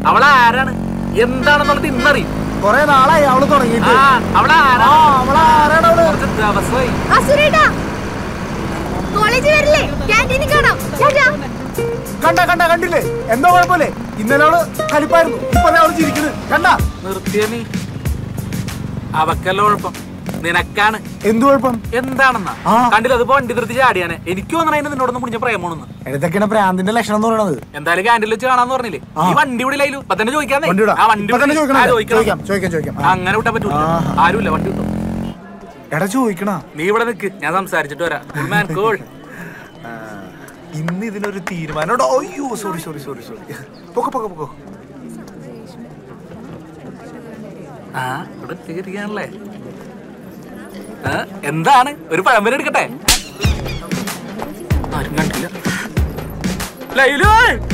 അവളെ ആരാണ് എന്താണെന്നുള്ളത് ഇന്നറിയും കൊറേ നാളായി അവള് തുടങ്ങിയിട്ട് ആ അവളെ ആരാ ആ അവളെ ആരാണ് അവള് കുറച്ച് ദിവസമായി അസുരേട്ടാ കോളേജ് വരില്ലേ ക്യാൻറ്റീനിൽ കാണാം ചേട്ടാ കണ്ട കണ്ട കണ്ടില്ലേ എന്തോ കുഴപ്പമില്ലേ ഇന്നലെ അവള് കലിപ്പായിരുന്നു ഇപ്പൊ ദേ അവള് ചിരിക്കുന്നത് കണ്ട നിർത്തിയ നീ അവക്കല്ല കുഴപ്പം നിനക്കാണ് എന്ത് കുഴപ്പം എന്താണെന്നാ ആ. കണ്ടില്ല അതിപ്പോ വണ്ടി നിർത്തി ചാടിയാനെ എനിക്ക് തോന്നണ നിന്നോടൊന്നും മുടിഞ്ഞ പ്രേമോണെന്ന് ഇതൊക്കെയാണ് പ്രാന്തിന്റെ ലക്ഷണം എന്ന് പറയുന്നത് എന്തായാലും ക്യാൻഡിൽ വെച്ച് കാണാന്ന് പറഞ്ഞില്ലേ ആ. ഈ വണ്ടി വിടില്ലായിരുന്നു ഇപ്പൊ തന്നെ ചോദിക്കാന്നേ വണ്ടി വിടാം ആ വണ്ടി ഇപ്പൊ തന്നെ വിടി. ചോദിക്കണം ആ, ചോദിക്കാം ചോദിക്കാം ചോദിക്കാം ആ. അങ്ങനെ വിട്ടാൻ പറ്റൂല ആഹാ. ആരുമില്ല വണ്ടി വിട്ടോ എടാ ചോദിക്കണ നീ ഇവിടെ നിക്ക് ഞാൻ സംസാരിച്ചിട്ട് വരാം Cool man, cool. ഇന്ന് ഇതിനൊരു തീരുമാനം എടാ, അയ്യോ സോറി സോറി സോറി സോറി പൊക്കോ പൊക്കോ പൊക്കോ ആ ഇവിടെ തീരുകയാണല്ലേ ആ, എന്താണ് ഒരു പഴംപരി എടുക്കട്ടെ ആരും കണ്ടില്ല ലൈലു